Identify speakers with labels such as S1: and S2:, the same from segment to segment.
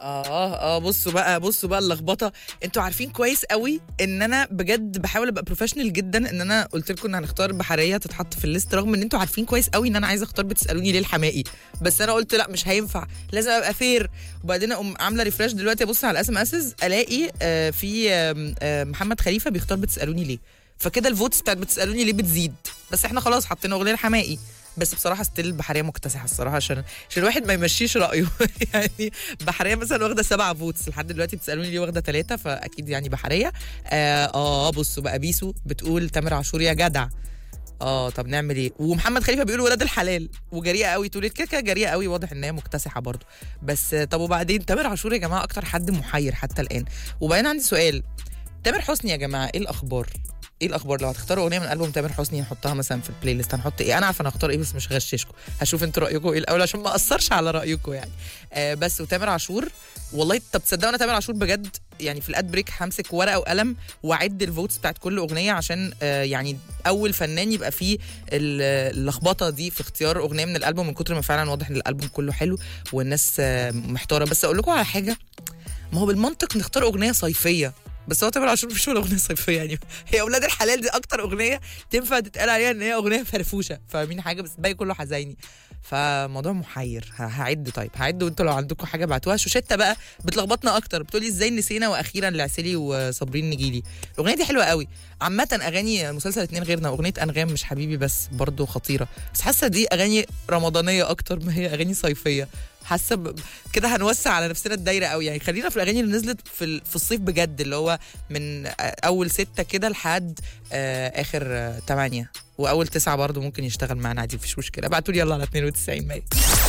S1: اه اه بصوا بقى بصوا بقى اللخبطه انتوا عارفين كويس قوي ان انا بجد بحاول ابقى بروفيشنال جدا ان انا قلت لكم ان هنختار بحريه تتحط في الليست رغم ان انتوا عارفين كويس قوي ان انا عايزه اختار بتسالوني ليه الحمائي بس انا قلت لا مش هينفع لازم ابقى فير وبعدين اقوم عامله ريفرش دلوقتي ابص على الاس ام اسز الاقي آه في آم، آه محمد خليفه بيختار بتسالوني ليه فكده الفوتس بتاعت بتسالوني ليه بتزيد بس احنا خلاص حطينا اغنيه الحمائي بس بصراحه ستيل البحريه مكتسحه الصراحه عشان عشان الواحد ما يمشيش رايه يعني بحريه مثلا واخده سبعة فوتس لحد دلوقتي بتسالوني ليه واخده ثلاثه فاكيد يعني بحريه اه, آه بصوا بقى بيسو بتقول تامر عاشور يا جدع اه طب نعمل ايه ومحمد خليفه بيقول ولاد الحلال وجريئه قوي تقول كده كده جريئه قوي واضح ان هي مكتسحه برضه بس آه، طب وبعدين تامر عاشور يا جماعه اكتر حد محير حتى الان وبعدين عندي سؤال تامر حسني يا جماعه ايه الاخبار ايه الاخبار لو هتختاروا اغنيه من البوم تامر حسني نحطها مثلا في البلاي ليست هنحط ايه انا عارفه انا هختار ايه بس مش هغششكم هشوف انتوا رايكم ايه الاول عشان ما اثرش على رايكم يعني آه بس وتامر عاشور والله طب تصدقوا انا تامر عاشور بجد يعني في الاد بريك همسك ورقه وقلم واعد الفوتس بتاعت كل اغنيه عشان آه يعني اول فنان يبقى فيه ال- اللخبطه دي في اختيار اغنيه من الالبوم من كتر ما فعلا واضح ان الالبوم كله حلو والناس آه محتاره بس اقول لكم على حاجه ما هو بالمنطق نختار اغنيه صيفيه بس هو تامر عاشور مش ولا اغنيه صيفيه يعني هي اولاد الحلال دي اكتر اغنيه تنفع تتقال عليها ان هي اغنيه فرفوشه فاهمين حاجه بس الباقي كله حزيني فموضوع محير ه- هعد طيب هعد وانتوا لو عندكم حاجه ابعتوها شوشته بقى بتلخبطنا اكتر بتقولي ازاي نسينا واخيرا لعسلي وصابرين نجيلي الاغنيه دي حلوه قوي عامه اغاني مسلسل اتنين غيرنا اغنيه انغام مش حبيبي بس برضو خطيره بس حاسه دي اغاني رمضانيه اكتر ما هي اغاني صيفيه حاسه ب- كده هنوسع على نفسنا الدايره قوي يعني خلينا في الاغاني اللي نزلت في ال- في الصيف بجد اللي هو من آه، اول ستة كده لحد آه، اخر آه، تمانية واول تسعة برضو ممكن يشتغل معانا عادي مفيش مشكله ابعتوا لي يلا على 92 مية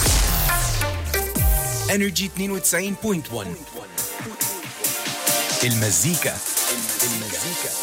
S2: انرجي 92.1 المزيكا المزيكا